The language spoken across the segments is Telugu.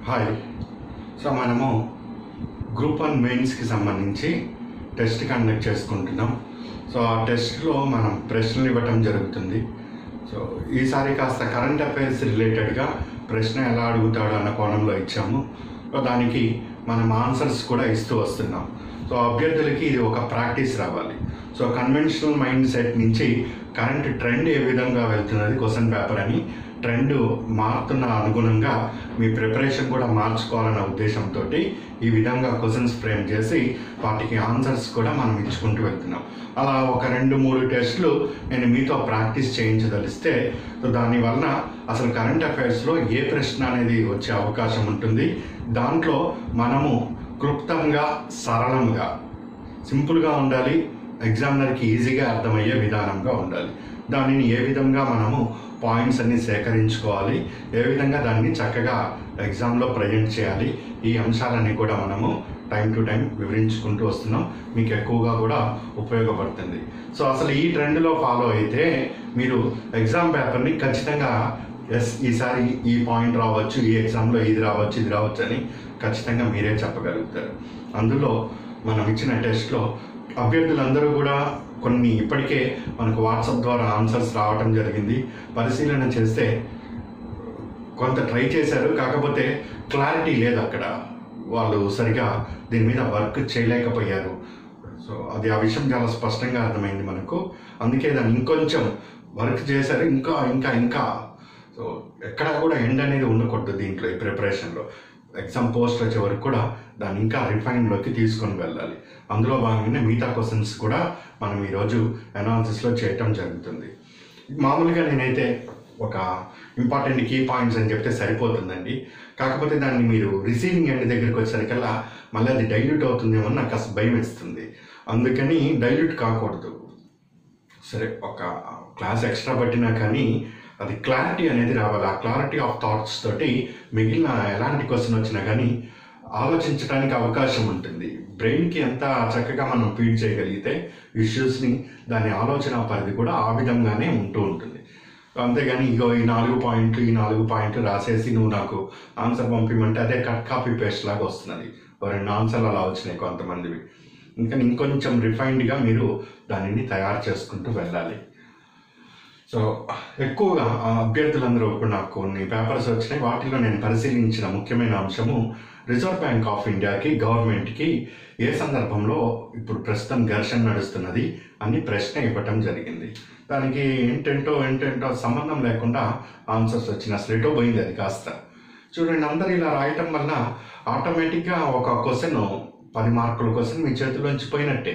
హాయ్ సో మనము గ్రూప్ వన్ మెయిన్స్కి సంబంధించి టెస్ట్ కండక్ట్ చేసుకుంటున్నాం సో ఆ టెస్ట్లో మనం ప్రశ్నలు ఇవ్వటం జరుగుతుంది సో ఈసారి కాస్త కరెంట్ అఫైర్స్ రిలేటెడ్గా ప్రశ్న ఎలా అడుగుతాడు అన్న కోణంలో ఇచ్చాము సో దానికి మనం ఆన్సర్స్ కూడా ఇస్తూ వస్తున్నాం సో అభ్యర్థులకి ఇది ఒక ప్రాక్టీస్ రావాలి సో కన్వెన్షనల్ మైండ్ సెట్ నుంచి కరెంట్ ట్రెండ్ ఏ విధంగా వెళ్తున్నది క్వశ్చన్ పేపర్ అని ట్రెండ్ మారుతున్న అనుగుణంగా మీ ప్రిపరేషన్ కూడా మార్చుకోవాలన్న ఉద్దేశంతో ఈ విధంగా క్వశ్చన్స్ ఫ్రేమ్ చేసి వాటికి ఆన్సర్స్ కూడా మనం ఇచ్చుకుంటూ వెళ్తున్నాం అలా ఒక రెండు మూడు టెస్టులు నేను మీతో ప్రాక్టీస్ చేయించదలిస్తే సో దానివల్ల అసలు కరెంట్ అఫైర్స్లో ఏ ప్రశ్న అనేది వచ్చే అవకాశం ఉంటుంది దాంట్లో మనము క్లుప్తంగా సరళంగా సింపుల్గా ఉండాలి ఎగ్జామినర్కి ఈజీగా అర్థమయ్యే విధానంగా ఉండాలి దానిని ఏ విధంగా మనము పాయింట్స్ అన్ని సేకరించుకోవాలి ఏ విధంగా దాన్ని చక్కగా ఎగ్జామ్లో ప్రజెంట్ చేయాలి ఈ అంశాలన్నీ కూడా మనము టైం టు టైం వివరించుకుంటూ వస్తున్నాం మీకు ఎక్కువగా కూడా ఉపయోగపడుతుంది సో అసలు ఈ ట్రెండ్లో ఫాలో అయితే మీరు ఎగ్జామ్ పేపర్ని ఖచ్చితంగా ఎస్ ఈసారి ఈ పాయింట్ రావచ్చు ఈ ఎగ్జామ్లో ఇది రావచ్చు ఇది రావచ్చు అని ఖచ్చితంగా మీరే చెప్పగలుగుతారు అందులో మనం ఇచ్చిన టెస్ట్లో అభ్యర్థులందరూ కూడా కొన్ని ఇప్పటికే మనకు వాట్సాప్ ద్వారా ఆన్సర్స్ రావటం జరిగింది పరిశీలన చేస్తే కొంత ట్రై చేశారు కాకపోతే క్లారిటీ లేదు అక్కడ వాళ్ళు సరిగా దీని మీద వర్క్ చేయలేకపోయారు సో అది ఆ విషయం చాలా స్పష్టంగా అర్థమైంది మనకు అందుకే దాన్ని ఇంకొంచెం వర్క్ చేశారు ఇంకా ఇంకా ఇంకా సో ఎక్కడా కూడా ఎండ్ అనేది ఉండకూడదు దీంట్లో ఈ ప్రిపరేషన్లో ఎగ్జామ్ పోస్ట్ వచ్చే వరకు కూడా దాన్ని ఇంకా రిఫైన్లోకి తీసుకొని వెళ్ళాలి అందులో భాగంగానే మిగతా క్వశ్చన్స్ కూడా మనం ఈరోజు అనాలిసిస్లో చేయటం జరుగుతుంది మామూలుగా నేనైతే ఒక ఇంపార్టెంట్ కీ పాయింట్స్ అని చెప్తే సరిపోతుందండి కాకపోతే దాన్ని మీరు రిసీవింగ్ ఎండ్ దగ్గరికి వచ్చేసరికల్లా మళ్ళీ అది డైల్యూట్ అవుతుందేమో నాకు కాస్త భయం వేస్తుంది అందుకని డైల్యూట్ కాకూడదు సరే ఒక క్లాస్ ఎక్స్ట్రా పట్టినా కానీ అది క్లారిటీ అనేది రావాలి ఆ క్లారిటీ ఆఫ్ థాట్స్ తోటి మిగిలిన ఎలాంటి క్వశ్చన్ వచ్చినా కానీ ఆలోచించడానికి అవకాశం ఉంటుంది బ్రెయిన్కి ఎంత చక్కగా మనం ఫీడ్ చేయగలిగితే ఇష్యూస్ని దాని ఆలోచన పరిధి కూడా ఆ విధంగానే ఉంటూ ఉంటుంది అంతేగాని ఇగో ఈ నాలుగు పాయింట్లు ఈ నాలుగు పాయింట్లు రాసేసి నువ్వు నాకు ఆన్సర్ పంపిమంటే అదే కట్ కాపీ పేస్ట్ లాగా వస్తున్నది ఓ రెండు ఆన్సర్లు అలా వచ్చినాయి కొంతమందివి ఇంకా ఇంకొంచెం రిఫైన్డ్గా మీరు దానిని తయారు చేసుకుంటూ వెళ్ళాలి సో ఎక్కువగా ఆ అభ్యర్థులందరూ ఇప్పుడు నాకు కొన్ని పేపర్స్ వచ్చినాయి వాటిలో నేను పరిశీలించిన ముఖ్యమైన అంశము రిజర్వ్ బ్యాంక్ ఆఫ్ ఇండియాకి గవర్నమెంట్కి ఏ సందర్భంలో ఇప్పుడు ప్రస్తుతం ఘర్షణ నడుస్తున్నది అని ప్రశ్న ఇవ్వటం జరిగింది దానికి ఏంటంటో ఏంటంటో సంబంధం లేకుండా ఆన్సర్స్ వచ్చిన అసలు ఎటో పోయింది అది కాస్త చూడండి అందరు ఇలా రాయటం వల్ల ఆటోమేటిక్గా ఒక క్వశ్చన్ పది మార్కుల క్వశ్చన్ మీ చేతిలోంచి పోయినట్టే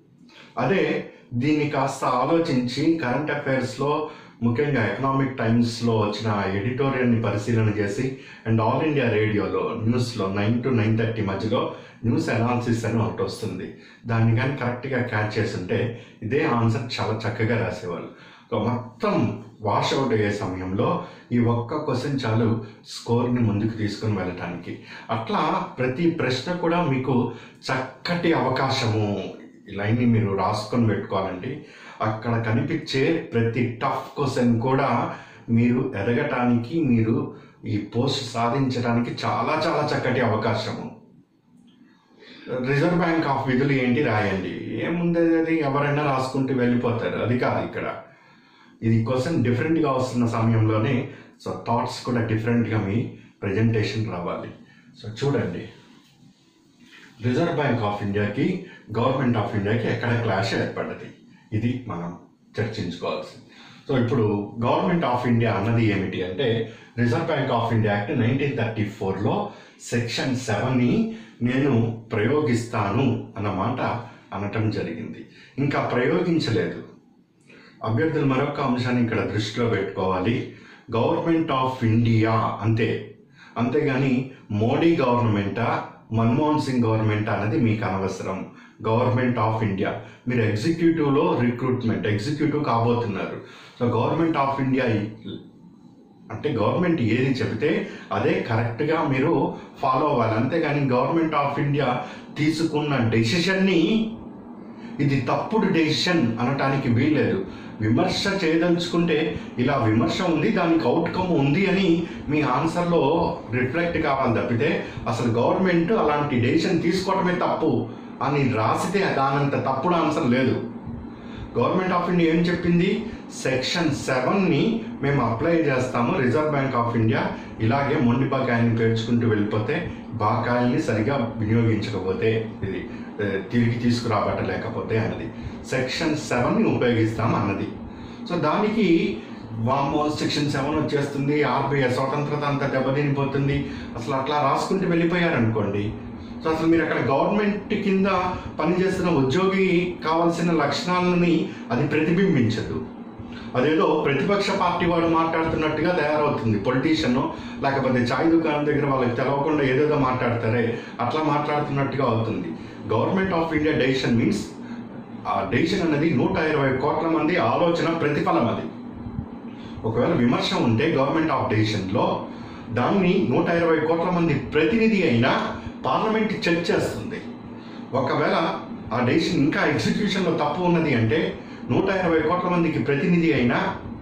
అదే దీన్ని కాస్త ఆలోచించి కరెంట్ అఫైర్స్లో ముఖ్యంగా ఎకనామిక్ టైమ్స్లో వచ్చిన ఎడిటోరియల్ని పరిశీలన చేసి అండ్ ఆల్ ఇండియా రేడియోలో న్యూస్లో నైన్ టు నైన్ థర్టీ మధ్యలో న్యూస్ అనాలిసిస్ అని ఒకటి వస్తుంది దాన్ని కానీ కరెక్ట్గా క్యాచ్ చేస్తుంటే ఇదే ఆన్సర్ చాలా చక్కగా రాసేవాళ్ళు సో మొత్తం వాష్ అవుట్ అయ్యే సమయంలో ఈ ఒక్క క్వశ్చన్ చాలు స్కోర్ని ముందుకు తీసుకుని వెళ్ళటానికి అట్లా ప్రతి ప్రశ్న కూడా మీకు చక్కటి అవకాశము ఈ లైన్ని మీరు రాసుకొని పెట్టుకోవాలండి అక్కడ కనిపించే ప్రతి టఫ్ క్వశ్చన్ కూడా మీరు ఎదగటానికి మీరు ఈ పోస్ట్ సాధించడానికి చాలా చాలా చక్కటి అవకాశము రిజర్వ్ బ్యాంక్ ఆఫ్ విధులు ఏంటి రాయండి ఏముంది అది ఎవరైనా రాసుకుంటూ వెళ్ళిపోతారు అది కాదు ఇక్కడ ఇది క్వశ్చన్ డిఫరెంట్గా వస్తున్న సమయంలోనే సో థాట్స్ కూడా డిఫరెంట్గా మీ ప్రజెంటేషన్ రావాలి సో చూడండి రిజర్వ్ బ్యాంక్ ఆఫ్ ఇండియాకి గవర్నమెంట్ ఆఫ్ ఇండియాకి ఎక్కడ క్లాష్ ఏర్పడ్డది ఇది మనం చర్చించుకోవాల్సింది సో ఇప్పుడు గవర్నమెంట్ ఆఫ్ ఇండియా అన్నది ఏమిటి అంటే reserve bank of India act nineteen thirty ఫోర్లో సెక్షన్ సెవెన్ని నేను ప్రయోగిస్తాను అన్నమాట అనటం జరిగింది ఇంకా ప్రయోగించలేదు అభ్యర్థులు మరొక అంశాన్ని ఇక్కడ దృష్టిలో పెట్టుకోవాలి గవర్నమెంట్ ఆఫ్ ఇండియా అంతే అంతేగాని మోడీ గవర్నమెంటా మన్మోహన్ సింగ్ గవర్నమెంట్ అనేది మీకు అనవసరం గవర్నమెంట్ ఆఫ్ ఇండియా మీరు ఎగ్జిక్యూటివ్లో రిక్రూట్మెంట్ ఎగ్జిక్యూటివ్ కాబోతున్నారు సో గవర్నమెంట్ ఆఫ్ ఇండియా అంటే గవర్నమెంట్ ఏది చెబితే అదే కరెక్ట్గా మీరు ఫాలో అవ్వాలి అంతేగాని గవర్నమెంట్ ఆఫ్ ఇండియా తీసుకున్న డెసిషన్ని ఇది తప్పుడు డెసిషన్ అనటానికి వీల్లేదు విమర్శ చేయదలుచుకుంటే ఇలా విమర్శ ఉంది దానికి అవుట్కమ్ ఉంది అని మీ ఆన్సర్లో రిఫ్లెక్ట్ కావాలి తప్పితే అసలు గవర్నమెంట్ అలాంటి డెసిషన్ తీసుకోవడమే తప్పు అని రాసితే దానంత తప్పుడు ఆన్సర్ లేదు గవర్నమెంట్ ఆఫ్ ఇండియా ఏం చెప్పింది సెక్షన్ సెవెన్ని మేము అప్లై చేస్తాము రిజర్వ్ బ్యాంక్ ఆఫ్ ఇండియా ఇలాగే మొండి బకాయిని పేర్చుకుంటూ వెళ్ళిపోతే బకాయిల్ని సరిగా వినియోగించకపోతే ఇది ఏ, తిరిగి తీసుకురాబట్టలేకపోతే అన్నది సెక్షన్ సెవెన్ని ఉపయోగిస్తాం అన్నది సో దానికి వామో సెక్షన్ సెవెన్ వచ్చేస్తుంది ఆర్బీఐ స్వతంత్రత అంతా దెబ్బతినిపోతుంది అసలు అట్లా రాసుకుంటూ వెళ్ళిపోయారనుకోండి సో అసలు మీరు అక్కడ గవర్నమెంట్ కింద పనిచేస్తున్న ఉద్యోగి కావాల్సిన లక్షణాలని అది ప్రతిబింబించదు అదేదో ప్రతిపక్ష పార్టీ వాడు మాట్లాడుతున్నట్టుగా తయారవుతుంది పొలిటీషియన్ లేకపోతే చాయ్ దుకాణం దగ్గర వాళ్ళకి తెలవకుండా ఏదేదో మాట్లాడతారే అట్లా మాట్లాడుతున్నట్టుగా అవుతుంది government of India decision means ఆ డెసిషన్ అనేది నూట ఇరవై కోట్ల మంది ఆలోచన ప్రతిఫలం అది ఒకవేళ విమర్శ ఉంటే గవర్నమెంట్ ఆఫ్ డెసిషన్లో దాన్ని నూట ఇరవై కోట్ల మంది ప్రతినిధి అయినా పార్లమెంట్ చెక్ చేస్తుంది ఒకవేళ ఆ డెసిషన్ ఇంకా ఎగ్జిక్యూషన్లో తప్పు ఉన్నది అంటే నూట ఇరవై కోట్ల మందికి ప్రతినిధి అయినా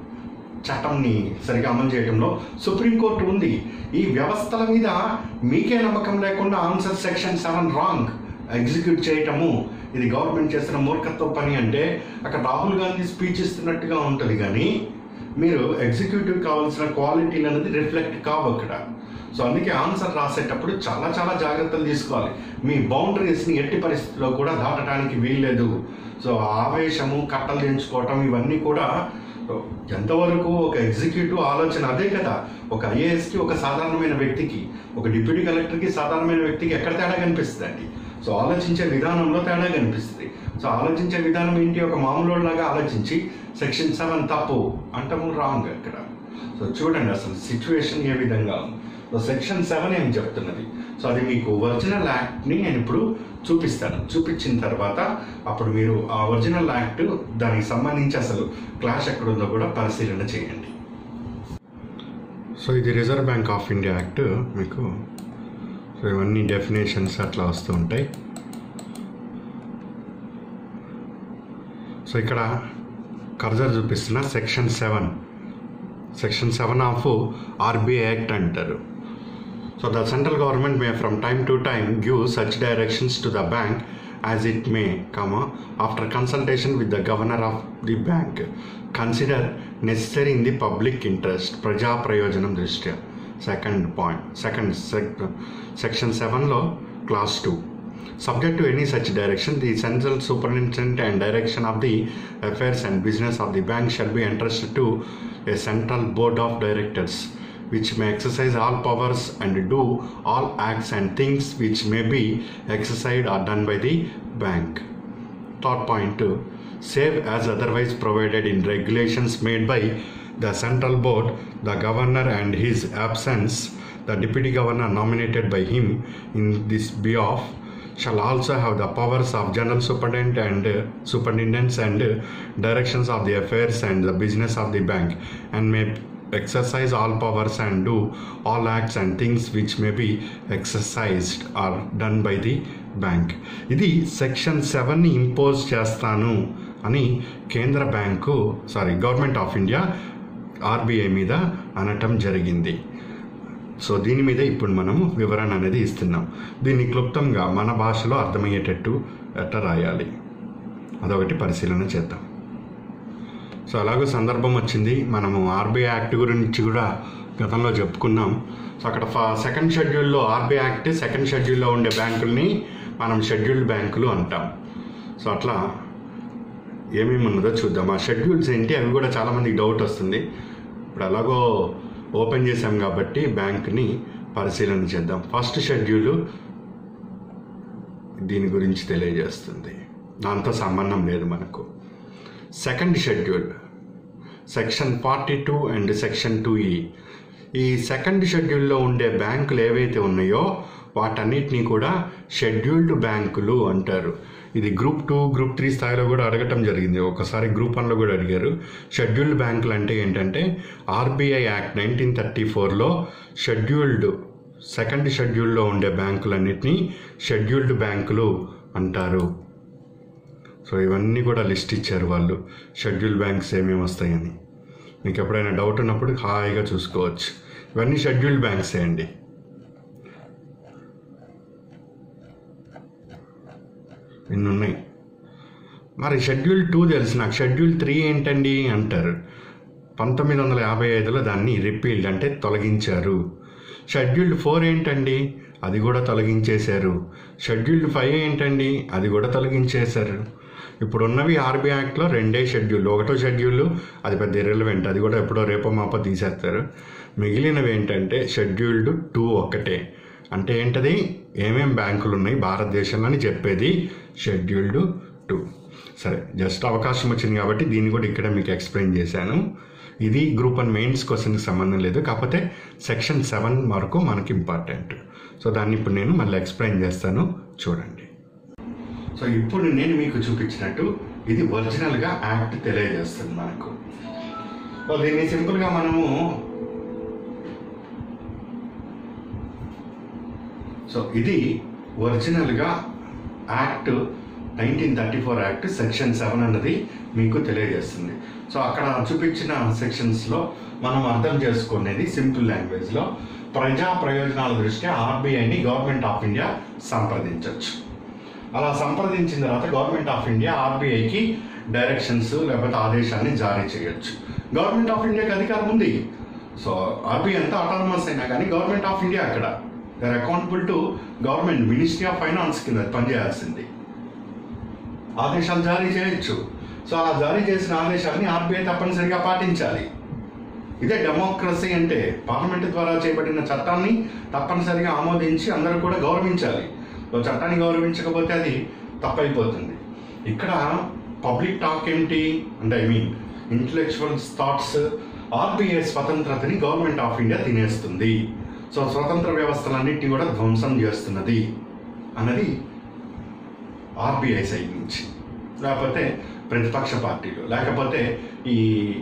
చట్టంని సరిగా అమలు చేయడంలో సుప్రీంకోర్టు ఉంది ఈ వ్యవస్థల మీద మీకే నమ్మకం లేకుండా answer section seven wrong execute చేయటము ఇది గవర్నమెంట్ చేస్తున్న మూర్ఖత్వ పని అంటే అక్కడ రాహుల్ గాంధీ స్పీచ్ ఇస్తున్నట్టుగా ఉంటుంది కానీ మీరు ఎగ్జిక్యూటివ్ కావాల్సిన క్వాలిటీలు అనేది రిఫ్లెక్ట్ కావు అక్కడ సో అందుకే ఆన్సర్ రాసేటప్పుడు చాలా చాలా జాగ్రత్తలు తీసుకోవాలి మీ బౌండరీస్ని ఎట్టి పరిస్థితుల్లో కూడా దాటడానికి వీల్లేదు సో ఆవేశము కట్టలు దించుకోవటం ఇవన్నీ కూడా ఎంతవరకు ఒక ఎగ్జిక్యూటివ్ ఆలోచన అదే కదా ఒక ఐఏఎస్కి ఒక సాధారణమైన వ్యక్తికి ఒక డిప్యూటీ కలెక్టర్కి సాధారణమైన వ్యక్తికి ఎక్కడ తేడా కనిపిస్తుందండి సో ఆలోచించే విధానంలో తేడా కనిపిస్తుంది సో ఆలోచించే విధానం ఏంటి ఒక మామూలు లాగా ఆలోచించి సెక్షన్ సెవెన్ తప్పు అంటాము రాంగ్ అక్కడ సో చూడండి అసలు సిచ్యువేషన్ ఏ విధంగా ఉంది సో సెక్షన్ సెవెన్ ఏం చెప్తున్నది సో అది మీకు ఒరిజినల్ యాక్ట్ని నేను ఇప్పుడు చూపిస్తాను చూపించిన తర్వాత అప్పుడు మీరు ఆ ఒరిజినల్ యాక్ట్ దానికి సంబంధించి అసలు క్లాష్ ఎక్కడుందో కూడా పరిశీలన చేయండి సో ఇది reserve bank of India act మీకు సో ఇవన్నీ డెఫినేషన్స్ అట్లా వస్తూ ఉంటాయి సో ఇక్కడ కర్జర్ చూపిస్తున్న section seven section seven of RBI act అంటారు so the central government may from time to time give such directions to the bank as it may, comma, after consultation with the governor of the bank, consider necessary in the public interest, ప్రజా ప్రయోజనం దృష్ట్యా సెకండ్ పాయింట్ సెకండ్ సెక్షన్ సెవెన్లో clause two Subject to any such direction, the central superintendent and direction of the affairs and business of the bank shall be entrusted to a central board of directors, which may exercise all powers and do all acts and things which may be exercised or done by the bank. Third point two, save as otherwise provided in regulations made by the central board, the governor and his absence, the deputy governor nominated by him in this behalf shall also have the powers of general superintendent and uh, superintendents and uh, directions of the affairs and the business of the bank and may exercise all powers and do all acts and things which may be exercised or done by the bank ఇది సెక్షన్ సెవెన్ని ఇంపోజ్ చేస్తాను అని కేంద్ర bank sorry government of India RBI మీద అనటం జరిగింది సో దీని మీద ఇప్పుడు మనము వివరణ అనేది ఇస్తున్నాం దీన్ని క్లుప్తంగా మన భాషలో అర్థమయ్యేటట్టు ఎట్లా రాయాలి అదొకటి పరిశీలన చేద్దాం సో అలాగూ సందర్భం వచ్చింది మనము ఆర్బీఐ యాక్ట్ గురించి కూడా గతంలో చెప్పుకున్నాం సో అక్కడ ఫ- సెకండ్ షెడ్యూల్లో ఆర్బీఐ యాక్ట్ సెకండ్ షెడ్యూల్లో ఉండే బ్యాంకుల్ని మనం షెడ్యూల్డ్ బ్యాంకులు అంటాం సో అట్లా ఏమేమి ఉన్నదో చూద్దాం ఆ షెడ్యూల్స్ ఏంటి అవి కూడా చాలామందికి డౌట్ వస్తుంది ఇప్పుడు ఎలాగో ఓపెన్ చేసాం కాబట్టి బ్యాంక్ని పరిశీలన చేద్దాం ఫస్ట్ షెడ్యూలు దీని గురించి తెలియజేస్తుంది దాంతో సంబంధం లేదు మనకు second schedule section forty two and section two ఈ ఈ సెకండ్ షెడ్యూల్లో ఉండే బ్యాంకులు ఏవైతే ఉన్నాయో వాటన్నిటినీ కూడా షెడ్యూల్డ్ బ్యాంకులు అంటారు ఇది గ్రూప్ టూ గ్రూప్ త్రీ స్థాయిలో కూడా అడగటం జరిగింది ఒకసారి గ్రూప్ వన్లో కూడా అడిగారు షెడ్యూల్డ్ బ్యాంకులు అంటే ఏంటంటే ఆర్బీఐ యాక్ట్ నైన్టీన్ థర్టీ ఫోర్లో షెడ్యూల్డ్ సెకండ్ షెడ్యూల్లో ఉండే బ్యాంకులన్నిటినీ షెడ్యూల్డ్ బ్యాంకులు అంటారు సో ఇవన్నీ కూడా లిస్ట్ ఇచ్చారు వాళ్ళు షెడ్యూల్ బ్యాంక్స్ ఏమేమి వస్తాయని మీకు ఎప్పుడైనా డౌట్ ఉన్నప్పుడు హాయిగా చూసుకోవచ్చు ఇవన్నీ షెడ్యూల్డ్ బ్యాంక్సే అండి ఇన్ని ఉన్నాయి మరి షెడ్యూల్ టూ తెలుసు నాకు షెడ్యూల్ త్రీ ఏంటండి అంటారు పంతొమ్మిది వందల యాభై ఐదులో దాన్ని రిపీల్డ్ అంటే తొలగించారు షెడ్యూల్డ్ ఫోర్ ఏంటండి అది కూడా తొలగించేశారు షెడ్యూల్డ్ ఫైవ్ ఏంటండి అది కూడా తొలగించేశారు ఇప్పుడు ఉన్నవి ఆర్బీ యాక్ట్లో రెండే షెడ్యూల్ ఒకటో షెడ్యూల్ అది పెద్ద ఇర్రెలవెంట్ అది కూడా ఎప్పుడో రేపో మాపో తీసేస్తారు మిగిలినవి ఏంటంటే షెడ్యూల్డ్ టూ ఒక్కటే అంటే ఏంటది ఏమేం బ్యాంకులు ఉన్నాయి భారతదేశంలో అని చెప్పేది షెడ్యూల్డ్ టూ సరే జస్ట్ అవకాశం వచ్చింది కాబట్టి దీన్ని కూడా ఇక్కడ మీకు ఎక్స్ప్లెయిన్ చేశాను ఇది గ్రూప్ వన్ మెయిన్స్ క్వశ్చన్కి సంబంధం లేదు కాకపోతే సెక్షన్ సెవెన్ వరకు మనకి ఇంపార్టెంట్ సో దాన్ని ఇప్పుడు నేను మళ్ళీ ఎక్స్ప్లెయిన్ చేస్తాను చూడండి సో ఇప్పుడు నేను మీకు చూపించినట్టు ఇది ఒరిజినల్గా యాక్ట్ తెలియజేస్తుంది మనకు సో దీన్ని సింపుల్గా మనము సో ఇది ఒరిజినల్గా act nineteen thirty four act section seven అన్నది మీకు తెలియజేస్తుంది సో అక్కడ చూపించిన సెక్షన్స్లో మనం అర్థం చేసుకునేది సింపుల్ లాంగ్వేజ్లో ప్రజా ప్రయోజనాల దృష్ట్యా ఆర్బీఐని గవర్నమెంట్ ఆఫ్ ఇండియా సంప్రదించవచ్చు అలా సంప్రదించిన తర్వాత గవర్నమెంట్ ఆఫ్ ఇండియా ఆర్బీఐకి డైరెక్షన్స్ లేకపోతే ఆదేశాన్ని జారీ చేయొచ్చు గవర్నమెంట్ ఆఫ్ ఇండియాకి అధికారం ఉంది సో ఆర్బీఐ అంతా అటానమస్ అయినా కానీ గవర్నమెంట్ ఆఫ్ ఇండియా అక్కడ they're accountable to government ministry of finance కింద పనిచేయాల్సింది ఆదేశాలు జారీ చేయొచ్చు సో అలా జారీ చేసిన ఆదేశాలని ఆర్బీఐ తప్పనిసరిగా పాటించాలి ఇదే డెమోక్రసీ అంటే పార్లమెంట్ ద్వారా చేయబడిన చట్టాన్ని తప్పనిసరిగా ఆమోదించి అందరూ కూడా గౌరవించాలి సో చట్టాన్ని గౌరవించకపోతే అది తప్పైపోతుంది ఇక్కడ పబ్లిక్ టాక్ ఏంటి అంటే I mean intellectual thoughts RBI స్వతంత్రతని గవర్నమెంట్ ఆఫ్ ఇండియా తినేస్తుంది సో స్వతంత్ర వ్యవస్థలన్నింటినీ కూడా ధ్వంసం చేస్తున్నది అన్నది ఆర్బీఐ సైడ్ నుంచి లేకపోతే ప్రతిపక్ష పార్టీలు లేకపోతే ఈ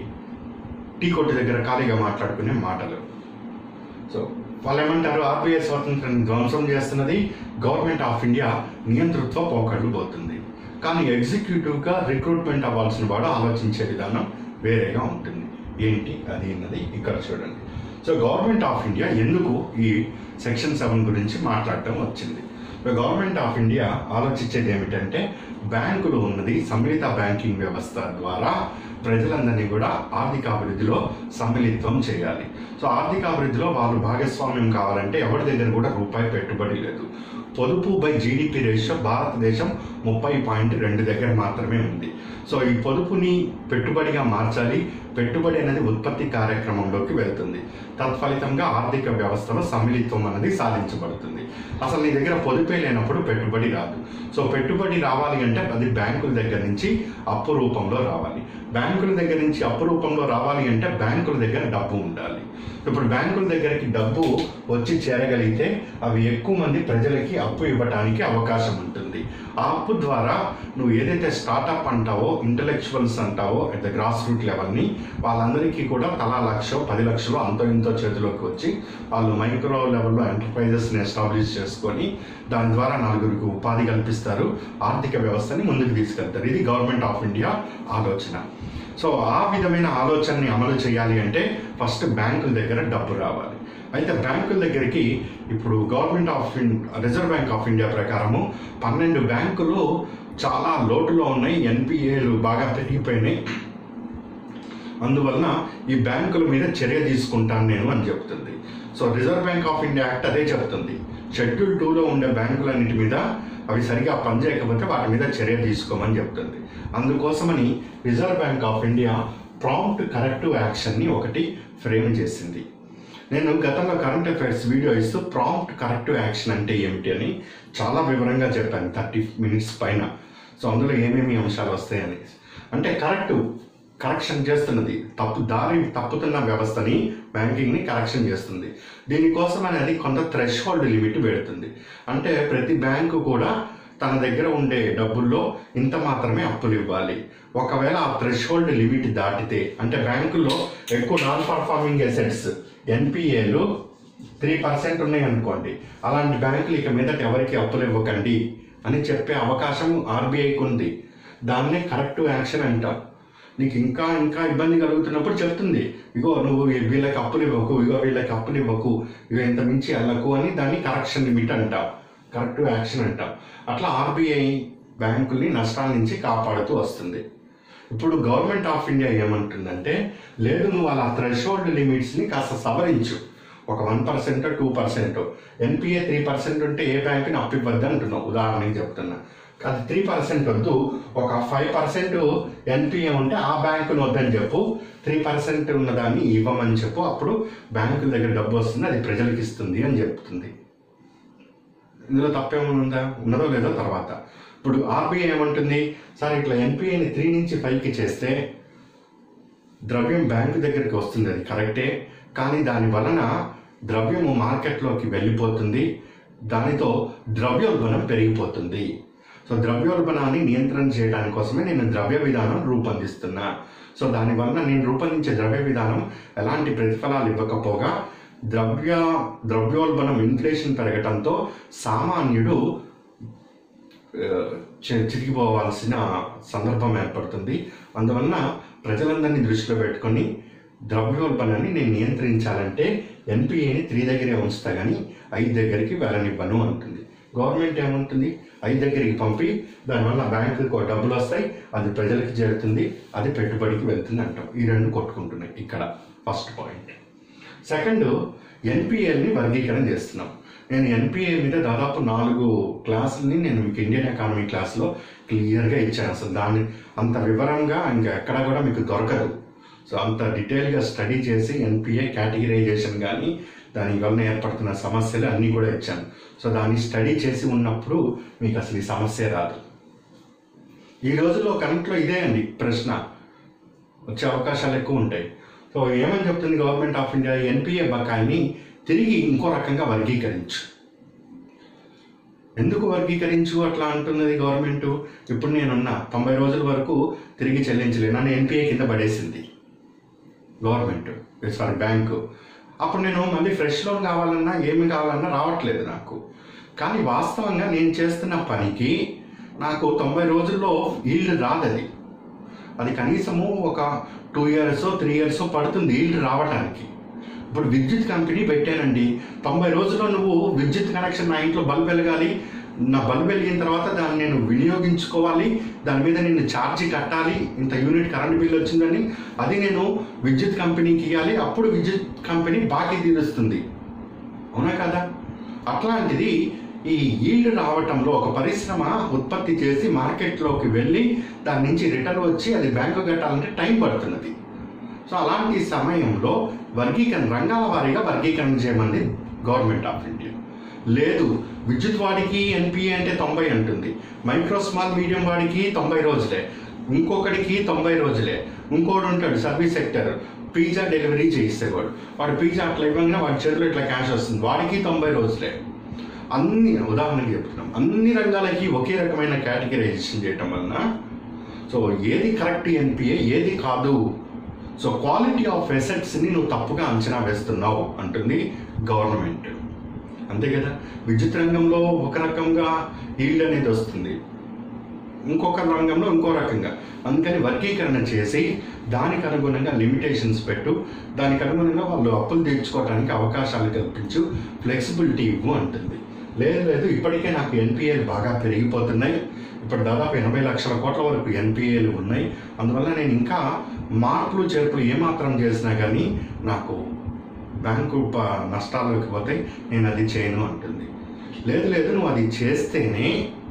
టీ కొట్టు దగ్గర ఖాళీగా మాట్లాడుకునే మాటలు సో వాళ్ళు ఏమంటారు ఆర్బీఐ స్వాతంత్రాన్ని ధ్వంసం చేస్తున్నది గవర్నమెంట్ ఆఫ్ ఇండియా నియంతృత్వ పోకడ్లు పోతుంది కానీ ఎగ్జిక్యూటివ్గా రిక్రూట్మెంట్ అవ్వాల్సిన వాడు ఆలోచించే విధానం వేరేగా ఉంటుంది ఏంటి అది అన్నది ఇక్కడ చూడండి సో గవర్నమెంట్ ఆఫ్ ఇండియా ఎందుకు ఈ సెక్షన్ సెవెన్ గురించి మాట్లాడటం వచ్చింది గవర్నమెంట్ ఆఫ్ ఇండియా ఆలోచించేది ఏమిటంటే బ్యాంకులు ఉన్నది సమ్మిళిత బ్యాంకింగ్ వ్యవస్థ ద్వారా ప్రజలందరినీ కూడా ఆర్థికాభివృద్ధిలో సమ్మిళితం చేయాలి సో ఆర్థికాభివృద్ధిలో వాళ్ళు భాగస్వామ్యం కావాలంటే ఎవరి దగ్గర కూడా రూపాయి పెట్టుబడి లేదు పొదుపు బై జీడిపి రేషియో భారతదేశం ముప్పై పాయింట్ రెండు దగ్గర మాత్రమే ఉంది సో ఈ పొదుపుని పెట్టుబడిగా మార్చాలి పెట్టుబడి అనేది ఉత్పత్తి కార్యక్రమంలోకి వెళ్తుంది తత్ఫలితంగా ఆర్థిక వ్యవస్థలో సమ్మిళితం అనేది సాధించబడుతుంది అసలు నీ దగ్గర పొదుపే లేనప్పుడు పెట్టుబడి రాదు సో పెట్టుబడి రావాలి అంటే అది బ్యాంకుల దగ్గర నుంచి అప్పు రూపంలో రావాలి బ్యాంకుల దగ్గర నుంచి అప్పు రూపంలో రావాలి అంటే బ్యాంకుల దగ్గర డబ్బు ఉండాలి ఇప్పుడు బ్యాంకుల దగ్గరికి డబ్బు వచ్చి చేరగలిగితే అవి ఎక్కువ మంది ప్రజలకి అప్పు ఇవ్వడానికి అవకాశం ఉంటుంది ఆ అప్పు ద్వారా నువ్వు ఏదైతే స్టార్టప్ అంటావో ఇంటలెక్చువల్స్ అంటావో అట్ ద గ్రాస్ రూట్ లెవెల్ని వాళ్ళందరికీ కూడా తలా లక్ష పది లక్షలు అంతో ఇంతో చేతిలోకి వచ్చి వాళ్ళు మైక్రో లెవెల్లో ఎంటర్ప్రైజెస్ని ఎస్టాబ్లిష్ చేసుకొని దాని ద్వారా నలుగురికి ఉపాధి కల్పిస్తారు ఆర్థిక వ్యవస్థని ముందుకు తీసుకెళ్తారు ఇది గవర్నమెంట్ ఆఫ్ ఇండియా ఆలోచన సో ఆ విధమైన ఆలోచనని అమలు చేయాలి అంటే ఫస్ట్ బ్యాంకుల దగ్గర డబ్బు రావాలి అయితే బ్యాంకుల దగ్గరికి ఇప్పుడు government of in reserve bank of India ప్రకారము పన్నెండు బ్యాంకులు చాలా లోటులో ఉన్నాయి ఎన్పిఏలు బాగా పెరిగిపోయినాయి అందువలన ఈ బ్యాంకుల మీద చర్య తీసుకుంటాను నేను అని చెప్తుంది so reserve bank of India act అదే చెప్తుంది షెడ్యూల్ టూలో ఉండే బ్యాంకులన్నిటి మీద అవి సరిగా పనిచేయకపోతే వాటి మీద చర్య తీసుకోమని చెప్తుంది అందుకోసమని reserve bank of India prompt corrective యాక్షన్ని ఒకటి ఫ్రేమ్ చేసింది నేను గతంలో కరెంట్ అఫైర్స్ వీడియో ఇస్తూ ప్రాంప్ట్ కరెక్టివ్ యాక్షన్ అంటే ఏమిటి అని చాలా వివరంగా చెప్పాను థర్టీ మినిట్స్ పైన సో అందులో ఏమేమి అంశాలు వస్తాయని అంటే కరెక్టివ్ కరెక్షన్ చేస్తున్నది తప్పు దారి తప్పుతున్న వ్యవస్థని బ్యాంకింగ్ని కరెక్షన్ చేస్తుంది దీనికోసం అనేది కొంత థ్రెష్ హోల్డ్ లిమిట్ పెడుతుంది అంటే ప్రతి బ్యాంకు కూడా తన దగ్గర ఉండే డబ్బుల్లో ఇంత మాత్రమే అప్పులు ఇవ్వాలి ఒకవేళ ఆ థ్రెష్ హోల్డ్ లిమిట్ దాటితే అంటే బ్యాంకుల్లో ఎక్కువ నాన్ పర్ఫార్మింగ్ అసెట్స్ ఎన్పిఏలు త్రీ పర్సెంట్ ఉన్నాయి అనుకోండి అలాంటి బ్యాంకులు ఇక మీదట ఎవరికి అప్పులు ఇవ్వకండి అని చెప్పే అవకాశం ఆర్బీఐకి ఉంది దాన్నే కరెక్టివ్ యాక్షన్ అంటాం నీకు ఇంకా ఇంకా ఇబ్బంది కలుగుతున్నప్పుడు చెప్తుంది ఇగో నువ్వు వీళ్ళకి అప్పులు ఇవ్వకు ఇగో వీళ్ళకి అప్పులు ఇవ్వకు ఇగో ఇంత మించి వెళ్ళకు అని దాన్ని కరెక్షన్ లిమిట్ అంటాం కరెక్టివ్ యాక్షన్ అంటాం అట్లా ఆర్బీఐ బ్యాంకుల్ని నష్టాల నుంచి కాపాడుతూ వస్తుంది ఇప్పుడు గవర్నమెంట్ ఆఫ్ ఇండియా ఏమంటుందంటే లేదు నువ్వు అలా థ్రెషోల్డ్ లిమిట్స్ని కాస్త సవరించు ఒక one percent two percent NPA three percent ఉంటే ఏ బ్యాంకుని అప్పివ్వద్దు అంటున్నావు ఉదాహరణకి చెప్తున్నా అది త్రీ పర్సెంట్ వద్దు ఒక ఫైవ్ పర్సెంట్ ఎన్పిఏ ఉంటే ఆ బ్యాంకును వద్దని చెప్పు త్రీ పర్సెంట్ ఉన్నదాన్ని ఇవ్వమని చెప్పు అప్పుడు బ్యాంకుల దగ్గర డబ్బు వస్తుంది అది ప్రజలకు ఇస్తుంది అని చెప్తుంది ఇందులో తప్పేమైనా ఉందా ఉన్నదో లేదో తర్వాత ఇప్పుడు ఆర్బీఐ ఏమంటుంది సార్ ఇట్లా ఎన్పిఐని త్రీ నుంచి ఫైవ్కి చేస్తే ద్రవ్యం బ్యాంకు దగ్గరికి వస్తుంది అది కరెక్టే కానీ దాని వలన ద్రవ్యము మార్కెట్లోకి వెళ్ళిపోతుంది దానితో ద్రవ్యోల్బణం పెరిగిపోతుంది సో ద్రవ్యోల్బణాన్ని నియంత్రణ చేయడానికి కోసమే నేను ద్రవ్య విధానం రూపొందిస్తున్నా సో దానివల్ల నేను రూపొందించే ద్రవ్య విధానం ఎలాంటి ప్రతిఫలాలు ఇవ్వకపోగా ద్రవ్య ద్రవ్యోల్బణం ఇన్ఫ్లేషన్ పెరగటంతో సామాన్యుడు ఆ, చి- చితికిపోవాల్సిన సందర్భం ఏర్పడుతుంది అందువలన ప్రజలందరినీ దృష్టిలో పెట్టుకొని ద్రవ్యోల్బణాన్ని నేను నియంత్రించాలంటే ఎన్పిఏని త్రీ దగ్గరే ఉంచుతా కానీ ఐదు దగ్గరికి వెళ్ళనివ్వను అంటుంది గవర్నమెంట్ ఏమంటుంది ఐదు దగ్గరికి పంపి దానివల్ల బ్యాంకుకు డబ్బులు వస్తాయి అది ప్రజలకు చేరుతుంది అది పెట్టుబడికి వెళ్తుంది అంటాం ఈ రెండు కొట్టుకుంటున్నాయి ఇక్కడ ఫస్ట్ పాయింట్ సెకండ్ ఎన్పిఎల్ని వర్గీకరణ చేస్తున్నాం నేను ఎన్పిఏ మీద దాదాపు నాలుగు క్లాసుల్ని నేను మీకు ఇండియన్ ఎకానమీ క్లాస్లో క్లియర్గా ఇచ్చాను అసలు దాన్ని అంత వివరంగా ఇంకా ఎక్కడ కూడా మీకు దొరకదు సో అంత డీటెయిల్గా స్టడీ చేసి ఎన్పిఏ కేటగిరైజేషన్ కానీ దాని వలన ఏర్పడుతున్న సమస్యలు అన్నీ కూడా ఇచ్చాను సో దాన్ని స్టడీ చేసి ఉన్నప్పుడు మీకు అసలు ఈ సమస్య రాదు ఈ రోజుల్లో కరెంట్లో ఇదే అండి ప్రశ్న వచ్చే అవకాశాలు ఎక్కువ ఉంటాయి సో ఏమని చెప్తుంది గవర్నమెంట్ ఆఫ్ ఇండియా ఎన్పిఏ బకాయిని తిరిగి ఇంకో రకంగా వర్గీకరించు ఎందుకు వర్గీకరించు అట్లా అంటున్నది గవర్నమెంట్ ఇప్పుడు నేనున్న తొంభై రోజుల వరకు తిరిగి చెల్లించలేను నన్ను ఎన్పిఏ కింద పడేసింది గవర్నమెంట్ సారీ బ్యాంకు అప్పుడు నేను మళ్ళీ ఫ్రెష్ లోన్ కావాలన్నా ఏమి కావాలన్నా రావట్లేదు నాకు కానీ వాస్తవంగా నేను చేస్తున్న పనికి నాకు తొంభై రోజుల్లో ఈల్డ్ రాదది అది కనీసము ఒక టూ ఇయర్స్ త్రీ ఇయర్స్ పడుతుంది ఈల్డ్ రావడానికి ఇప్పుడు విద్యుత్ కంపెనీ పెట్టానండి తొంభై రోజుల్లో నువ్వు విద్యుత్ కనెక్షన్ నా ఇంట్లో బల్బ్ వెలగాలి నా బల్బ్ వెలిగిన తర్వాత దాన్ని నేను వినియోగించుకోవాలి దాని మీద నేను ఛార్జీ కట్టాలి ఇంత యూనిట్ కరెంట్ బిల్ వచ్చిందని అది నేను విద్యుత్ కంపెనీకి ఇవ్వాలి అప్పుడు విద్యుత్ కంపెనీ బాకీ తీరుస్తుంది అవునా కదా అట్లాంటిది ఈ ఈల్డ్ రావటంలో ఒక పరిశ్రమ ఉత్పత్తి చేసి మార్కెట్లోకి వెళ్ళి దాని నుంచి రిటర్న్ వచ్చి అది బ్యాంకు కట్టాలంటే టైం పడుతున్నది సో అలాంటి సమయంలో వర్గీకరణ రంగాల వారీగా వర్గీకరణ చేయమంది గవర్నమెంట్ ఆఫ్ ఇండియా లేదు విద్యుత్ వాడికి ఎన్పిఏ అంటే తొంభై అంటుంది మైక్రో స్మాల్ మీడియం వాడికి తొంభై రోజులే ఇంకొకడికి తొంభై రోజులే ఇంకోడు ఉంటాడు సర్వీస్ సెక్టర్ పిజ్జా డెలివరీ చేయిస్తేవాడు వాడు పిజ్జా అట్లా ఇవ్వగానే వాడి చేతిలో ఇట్లా క్యాష్ వస్తుంది వాడికి తొంభై రోజులే అన్ని ఉదాహరణకి చెప్తున్నాం అన్ని రంగాలకి ఒకే రకమైన కేటగిరైజేషన్ చేయటం వలన సో ఏది కరెక్ట్ ఎన్పిఏ ఏది కాదు సో క్వాలిటీ ఆఫ్ ఎసెట్స్ని నువ్వు తప్పుగా అంచనా వేస్తున్నావు అంటుంది గవర్నమెంట్ అంతే కదా విద్యుత్ రంగంలో ఒక రకంగా ఈల్డ్ అనేది వస్తుంది ఇంకొక రంగంలో ఇంకో రకంగా అందుకని వర్గీకరణ చేసి దానికి అనుగుణంగా లిమిటేషన్స్ పెట్టు దానికి అనుగుణంగా వాళ్ళు అప్పులు తీర్చుకోవడానికి అవకాశాలు కల్పించు ఫ్లెక్సిబిలిటీ ఇవ్వు అంటుంది లేదు లేదు ఇప్పటికే నాకు ఎన్పిఏలు బాగా పెరిగిపోతున్నాయి ఇప్పుడు దాదాపు ఎనభై లక్షల కోట్ల వరకు ఎన్పిఏలు ఉన్నాయి అందువల్ల నేను ఇంకా మార్పులు చేర్పులు ఏమాత్రం చేసినా కానీ నాకు బ్యాంకు ప- నష్టాల్లోకి పోతే నేను అది చేయను అంటుంది లేదు లేదు నువ్వు అది చేస్తేనే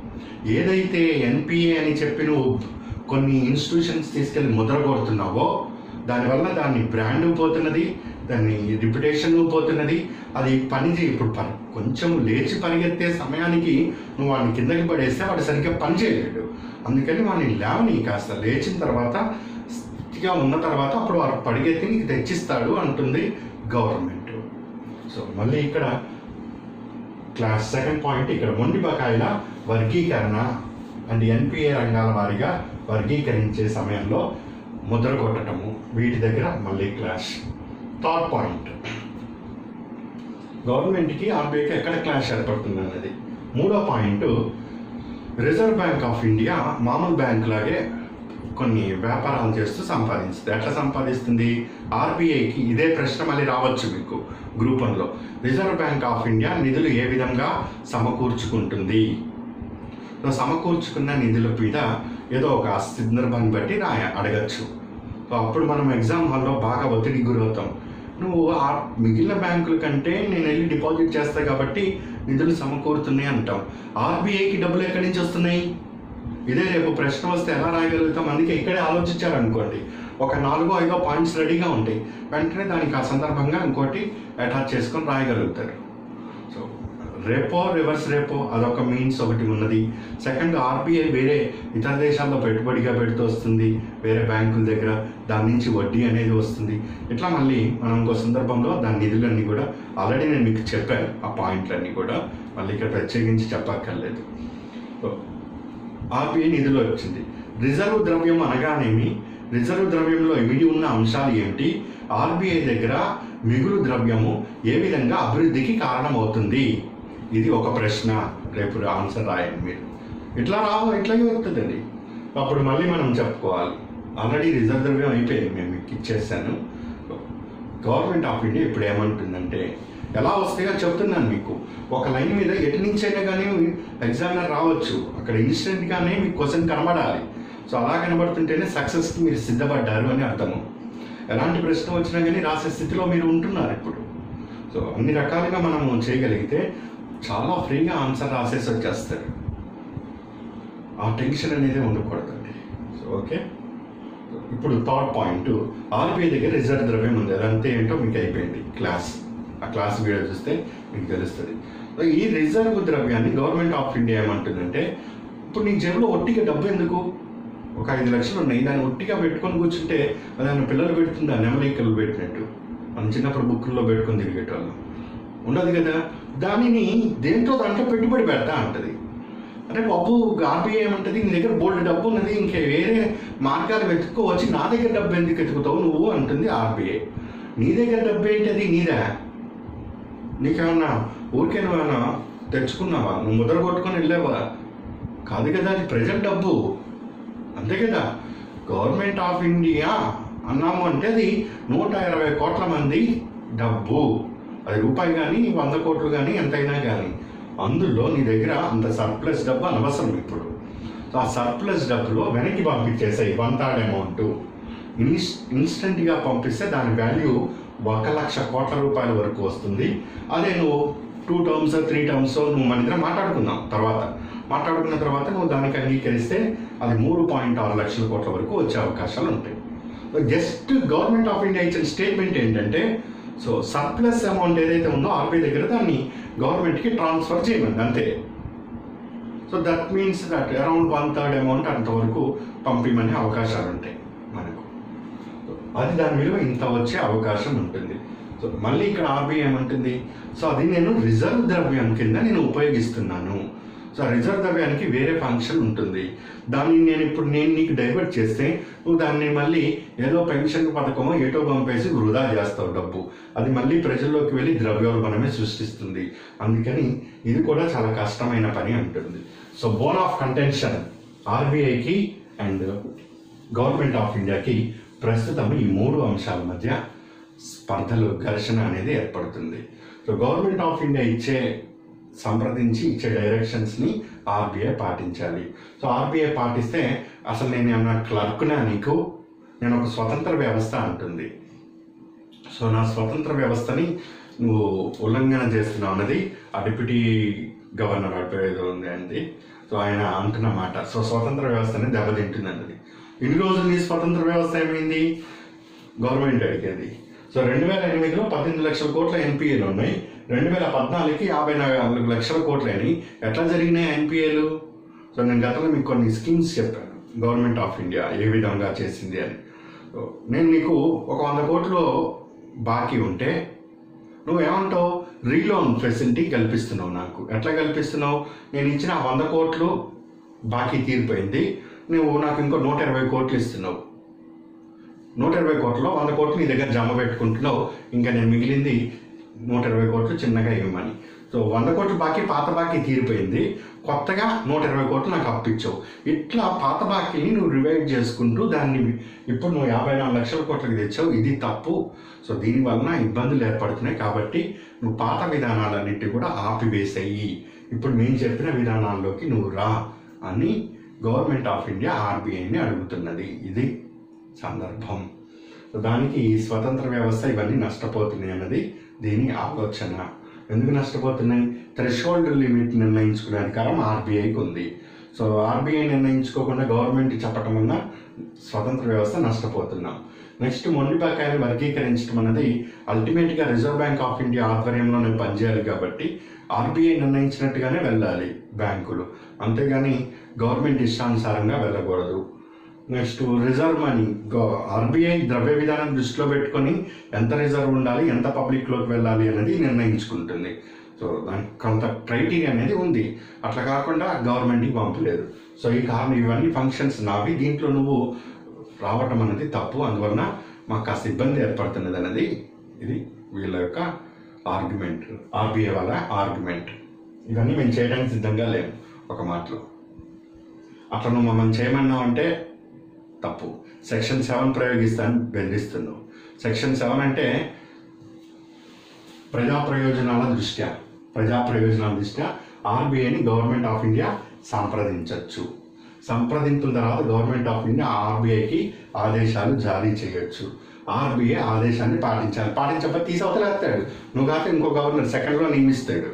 ఏదైతే ఎన్పిఏ అని చెప్పి నువ్వు కొన్ని ఇన్స్టిట్యూషన్స్ తీసుకెళ్ళి ముద్ర కొడుతున్నావో దానివల్ల దాని బ్రాండ్ పోతున్నది దాని రిప్యుటేషన్ పోతున్నది అది పని చేయి ఇప్పుడు పని కొంచెం లేచి పరిగెత్తే సమయానికి నువ్వు వాడిని కిందకి పడేస్తే వాడు సరిగ్గా పని చేయలేడు అందుకని వాడిని లేవని కాస్త లేచిన తర్వాత స్థితిగా ఉన్న తర్వాత అప్పుడు వాడు పరిగెత్తి నీకు తెచ్చిస్తాడు అంటుంది గవర్నమెంట్ సో మళ్ళీ ఇక్కడ క్లాస్ సెకండ్ పాయింట్ ఇక్కడ మొండి బకాయిల వర్గీకరణ అండ్ ఎన్పిఏ రంగాల వారీగా వర్గీకరించే సమయంలో ముద్ర కొట్టడము వీటి దగ్గర మళ్ళీ క్లాష్ థర్డ్ పాయింట్ గవర్నమెంట్కి ఆర్బీఐకి ఎక్కడ క్లాష్ ఏర్పడుతుంది అన్నది మూడో point reserve bank of India మామూలు బ్యాంక్ లాగే కొన్ని వ్యాపారాలు చేస్తూ సంపాదిస్తుంది ఎట్లా సంపాదిస్తుంది ఆర్బీఐకి ఇదే ప్రశ్న మళ్ళీ రావచ్చు మీకు గ్రూప్ వన్లో రిజర్వ్ బ్యాంక్ ఆఫ్ ఇండియా నిధులు ఏ విధంగా సమకూర్చుకుంటుంది సో సమకూర్చుకున్న నిధుల మీద ఏదో ఒక సందర్భాన్ని బట్టి రాయ అడగచ్చు సో అప్పుడు మనం ఎగ్జామ్ హాల్లో బాగా ఒత్తిడికి గురవుతాం నువ్వు ఆ మిగిలిన బ్యాంకుల కంటే నేను వెళ్ళి డిపాజిట్ చేస్తా కాబట్టి నిధులు సమకూరుతున్నాయి అంటాం ఆర్బీఐకి డబ్బులు ఎక్కడి నుంచి వస్తున్నాయి ఇదే రేపు ప్రశ్న వస్తే ఎలా రాయగలుగుతాం అందుకే ఇక్కడే ఆలోచించారనుకోండి ఒక నాలుగో ఐదో పాయింట్స్ రెడీగా ఉంటాయి వెంటనే దానికి ఆ సందర్భంగా ఇంకోటి అటాచ్ చేసుకొని రాయగలుగుతారు సో రేపో రివర్స్ రేపో అదొక మీన్స్ ఒకటి ఉన్నది సెకండ్ ఆర్బీఐ వేరే ఇతర దేశాల్లో పెట్టుబడిగా పెడుతూ వస్తుంది వేరే బ్యాంకుల దగ్గర దాని నుంచి వడ్డీ అనేది వస్తుంది ఇట్లా మళ్ళీ మనం ఇంకో సందర్భంలో దాని నిధులన్నీ కూడా ఆల్రెడీ నేను మీకు చెప్పాను ఆ పాయింట్లన్నీ కూడా మళ్ళీ ఇక్కడ ప్రత్యేకించి చెప్పక్కర్లేదు సో ఆర్బీఐ నిధులు వచ్చింది రిజర్వ్ ద్రవ్యం అనగానేమి రిజర్వ్ ద్రవ్యంలో ఇమిడి ఉన్న అంశాలు ఏమిటి ఆర్బీఐ దగ్గర మిగులు ద్రవ్యము ఏ విధంగా అభివృద్ధికి కారణమవుతుంది ఇది ఒక ప్రశ్న రేపు ఆన్సర్ రాయండి మీరు ఇట్లా రావు ఇట్లాగే వస్తుందండి అప్పుడు మళ్ళీ మనం చెప్పుకోవాలి ఆల్రెడీ రిజర్వ్ ద్రవ్యం అయిపోయింది మేము మీకు ఇచ్చేసాను గవర్నమెంట్ ఆఫ్ ఇండియా ఇప్పుడు ఏమంటుందంటే ఎలా వస్తాయో చెప్తున్నాను మీకు ఒక లైన్ మీద ఎటు నుంచి అయినా కానీ ఎగ్జామినర్ రావచ్చు అక్కడ ఇన్స్టెంట్గానే మీకు క్వశ్చన్ కనబడాలి సో అలా కనబడుతుంటేనే సక్సెస్కి మీరు సిద్ధపడ్డారు అని అర్థము ఎలాంటి ప్రశ్న వచ్చినా కానీ రాసే స్థితిలో మీరు ఉంటున్నారు ఇప్పుడు సో అన్ని రకాలుగా మనం చేయగలిగితే చాలా ఫ్రీగా ఆన్సర్ రాసేసి వచ్చేస్తారు ఆ టెన్షన్ అనేది ఉండకూడదండి సో ఓకే ఇప్పుడు థర్డ్ పాయింట్ ఆర్బీఐ దగ్గర రిజర్వ్ ద్రవ్యం ఉంది అదంతా ఏంటో మీకు అయిపోయింది క్లాస్ ఆ క్లాస్ వీడియో చూస్తే మీకు తెలుస్తుంది ఈ రిజర్వ్ ద్రవ్యాన్ని గవర్నమెంట్ ఆఫ్ ఇండియా ఏమంటుందంటే ఇప్పుడు నీ జేబులో ఒట్టిగా డబ్బు ఎందుకు ఒక ఐదు లక్షలు ఉన్నాయి దాన్ని ఒట్టిగా పెట్టుకొని కూర్చుంటే అది ఆయన పిల్లలు పెడుతుందా నెమలికలు పెట్టినట్టు మనం చిన్నప్పుడు బుక్కుల్లో పెట్టుకొని తిరిగేటోళ్ళం ఉండదు కదా దానిని దేంట్లో దాంట్లో పెట్టుబడి పెడతా అంటది అంటే బాబు ఆర్బీఐ ఏమంటది నీ దగ్గర బోల్డ్ డబ్బు ఉన్నది ఇంకే వేరే మార్గాలు వెతుక్కోవచ్చి నా దగ్గర డబ్బు ఎందుకు వెతుకుతావు నువ్వు అంటుంది ఆర్బీఐ నీ దగ్గర డబ్బు ఏంటది నీదా నీకేమన్నా ఊరికే నువ్వేమన్నా తెచ్చుకున్నావా నువ్వు ముద్ర కొట్టుకొని వెళ్ళావా కాదు కదా అది ప్రజల డబ్బు అంతే కదా గవర్నమెంట్ ఆఫ్ ఇండియా అన్నాము అంటే అది నూట ఇరవై కోట్ల మంది డబ్బు అది రూపాయి కానీ వంద కోట్లు కానీ ఎంతైనా కానీ అందులో నీ దగ్గర అంత సర్ప్లస్ డబ్బు అనవసరం ఇప్పుడు సో ఆ సర్ప్లస్ డబ్బులో వెనక్కి పంపించేసాయి వన్ థర్డ్ అమౌంట్ ఇన్స్ ఇన్స్టెంట్గా పంపిస్తే దాని వాల్యూ ఒక లక్ష కోట్ల రూపాయల వరకు వస్తుంది అదే నువ్వు టూ టర్మ్స్ త్రీ టర్మ్స్ నువ్వు మన ఇద్దరం మాట్లాడుకుందాం తర్వాత మాట్లాడుకున్న తర్వాత నువ్వు దానికి అంగీకరిస్తే అది మూడు పాయింట్ ఆరు లక్షల కోట్ల వరకు వచ్చే అవకాశాలు ఉంటాయి జస్ట్ గవర్నమెంట్ ఆఫ్ ఇండియా ఇచ్చిన స్టేట్మెంట్ ఏంటంటే సో సర్ప్లస్ అమౌంట్ ఏదైతే ఉందో ఆర్బీఐ దగ్గర దాన్ని గవర్నమెంట్కి ట్రాన్స్ఫర్ చేయమండి అంతే so that means that around one third amount అంతవరకు పంపిమనే అవకాశాలు ఉంటాయి మనకు So, అది దాని విలువ ఇంత వచ్చే అవకాశం ఉంటుంది సో మళ్ళీ ఇక్కడ ఆర్బీఐ ఏమంటుంది సో అది నేను రిజర్వ్ ద్రవ్యం కింద నేను ఉపయోగిస్తున్నాను సో ఆ రిజర్వ్ ద్రవ్యానికి వేరే ఫంక్షన్ ఉంటుంది దాన్ని నేను ఇప్పుడు నేను నీకు డైవర్ట్ చేస్తే నువ్వు దాన్ని మళ్ళీ ఏదో పెన్షన్ పథకమో ఏటో పంపేసి వృధా చేస్తావు డబ్బు అది మళ్ళీ ప్రజల్లోకి వెళ్ళి ద్రవ్యోల్బణమే సృష్టిస్తుంది అందుకని ఇది కూడా చాలా కష్టమైన పని ఉంటుంది సో బోన్ ఆఫ్ కంటెన్షన్ ఆర్బీఐకి అండ్ గవర్నమెంట్ ఆఫ్ ఇండియాకి ప్రస్తుతం ఈ మూడు అంశాల మధ్య స్పర్ధలు ఘర్షణ అనేది ఏర్పడుతుంది సో గవర్నమెంట్ ఆఫ్ ఇండియా ఇచ్చే సంప్రదించి ఇచ్చే డైరెక్షన్స్ని ఆర్బీఐ పాటించాలి సో ఆర్బీఐ పాటిస్తే అసలు నేను ఏమన్నా క్లర్క్నా నీకు నేను ఒక స్వతంత్ర వ్యవస్థ అంటుంది సో నా స్వతంత్ర వ్యవస్థని నువ్వు ఉల్లంఘన చేస్తున్నావు అన్నది ఆ డిప్యూటీ గవర్నర్ అటు ఏదో ఉంది అండి సో ఆయన అంటున్న మాట సో స్వతంత్ర వ్యవస్థని దెబ్బతింటుంది అన్నది ఇన్ని రోజులు నీ స్వతంత్ర వ్యవస్థ ఏమైంది గవర్నమెంట్ అడిగేది సో రెండు వేల ఎనిమిదిలో పద్దెనిమిది లక్షల కోట్ల ఎన్పిఏలు ఉన్నాయి రెండు వేల పద్నాలుగుకి యాభై నాలుగు లక్షల కోట్లు అయినాయి ఎట్లా జరిగినాయి ఎన్పిఏలు సో నేను గతంలో మీకు కొన్ని స్కీమ్స్ చెప్పాను గవర్నమెంట్ ఆఫ్ ఇండియా ఏ విధంగా చేసింది అని సో నేను నీకు ఒక వంద కోట్లు బాకీ ఉంటే నువ్వేమంటావు రీలోన్ ఫెసిలిటీ కల్పిస్తున్నావు నాకు ఎట్లా కల్పిస్తున్నావు నేను ఇచ్చిన ఆ వంద కోట్లు బాకీ తీరిపోయింది నువ్వు నాకు ఇంకో నూట ఇరవై కోట్లు ఇస్తున్నావు నూట ఇరవై కోట్లలో వంద కోట్లు నీ దగ్గర జమ పెట్టుకుంటున్నావు ఇంకా నేను మిగిలింది నూట ఇరవై కోట్లు చిన్నగా ఇవ్వమని సో వంద కోట్లు బాకీ పాత బాకీ తీరిపోయింది కొత్తగా నూట ఇరవై కోట్లు నాకు అప్పిచ్చావు ఇట్లా పాత బాకీని నువ్వు రివైడ్ చేసుకుంటూ దాన్ని ఇప్పుడు నువ్వు యాభై నాలుగు లక్షల కోట్లకి తెచ్చావు ఇది తప్పు సో దీనివలన ఇబ్బందులు ఏర్పడుతున్నాయి కాబట్టి నువ్వు పాత విధానాలన్నింటినీ కూడా ఆపివేసేయి ఇప్పుడు మేము చెప్పిన విధానాల్లోకి నువ్వు రా అని గవర్నమెంట్ ఆఫ్ ఇండియా ఆర్బీఐని అడుగుతున్నది ఇది సందర్భం సో దానికి ఈ స్వతంత్ర వ్యవస్థ ఇవన్నీ నష్టపోతున్నాయి అన్నది దీని ఆలోచన ఎందుకు నష్టపోతున్నాయి థ్రెషోల్డ్ లిమిట్ నిర్ణయించుకునే అధికారం ఆర్బీఐకి ఉంది సో ఆర్బీఐ నిర్ణయించుకోకుండా గవర్నమెంట్ చెప్పటం వల్ల స్వతంత్ర వ్యవస్థ నష్టపోతున్నాం నెక్స్ట్ మొండి బకాయిలు వర్గీకరించడం అనేది అల్టిమేట్గా రిజర్వ్ బ్యాంక్ ఆఫ్ ఇండియా ఆధ్వర్యంలోనే పనిచేయాలి కాబట్టి ఆర్బీఐ నిర్ణయించినట్టుగానే వెళ్ళాలి బ్యాంకులు అంతేగాని గవర్నమెంట్ ఇష్టానుసారంగా వెళ్ళకూడదు నెక్స్ట్ రిజర్వ్ మనీ ఆర్బీఐ ద్రవ్య విధానం దృష్టిలో పెట్టుకొని ఎంత రిజర్వ్ ఉండాలి ఎంత పబ్లిక్లోకి వెళ్ళాలి అనేది నిర్ణయించుకుంటుంది సో దానికి కొంత క్రైటీరియా అనేది ఉంది అట్లా కాకుండా గవర్నమెంట్కి పంపలేదు సో ఈ కారణం ఇవన్నీ ఫంక్షన్స్ నావి దీంట్లో నువ్వు రావటం అనేది తప్పు అందువలన మాకు కాస్త ఇబ్బంది ఏర్పడుతున్నది అనేది ఇది వీళ్ళ యొక్క ఆర్గ్యుమెంట్ ఆర్బీఐ వాళ్ళ ఆర్గ్యుమెంట్ ఇవన్నీ మేము చేయడానికి సిద్ధంగా లేము ఒక మాటలో అట్లా నువ్వు మమ్మల్ని చేయమన్నావు అంటే తప్పు సెక్షన్ సెవెన్ ప్రయోగిస్తాను బెదిరిస్తున్నావు సెక్షన్ సెవెన్ అంటే ప్రజా ప్రయోజనాల దృష్ట్యా ప్రజా ప్రయోజనాల దృష్ట్యా ఆర్బీఐని గవర్నమెంట్ ఆఫ్ ఇండియా సంప్రదించవచ్చు సంప్రదింపుల తర్వాత గవర్నమెంట్ ఆఫ్ ఇండియా ఆర్బీఐకి ఆదేశాలు జారీ చేయొచ్చు ఆర్బీఐ ఆదేశాన్ని పాటించాలి పాటించకపోతే తీసవతలేస్తాడు నువ్వు కాక ఇంకో గవర్నర్ సెకండ్లో నియమిస్తాడు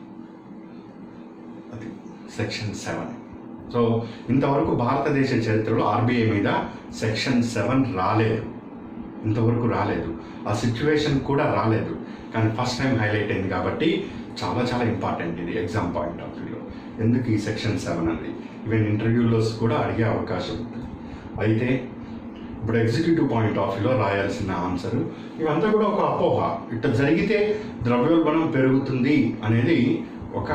అది సెక్షన్ సెవెన్ సో ఇంతవరకు భారతదేశ చరిత్రలో ఆర్బీఐ మీద సెక్షన్ సెవెన్ రాలేదు ఇంతవరకు రాలేదు ఆ సిచ్యువేషన్ కూడా రాలేదు కానీ ఫస్ట్ టైం హైలైట్ అయింది కాబట్టి చాలా చాలా ఇంపార్టెంట్ ఇది ఎగ్జామ్ పాయింట్ ఆఫ్ వ్యూలో ఎందుకు ఈ సెక్షన్ సెవెన్ అనేది ఈవెన్ ఇంటర్వ్యూలో కూడా అడిగే అవకాశం ఉంది అయితే ఇప్పుడు ఎగ్జిక్యూటివ్ పాయింట్ ఆఫ్ వ్యూలో రాయాల్సిన ఆన్సర్ ఇవంతా కూడా ఒక అపోహ ఇట్లా జరిగితే ద్రవ్యోల్బణం పెరుగుతుంది అనేది ఒక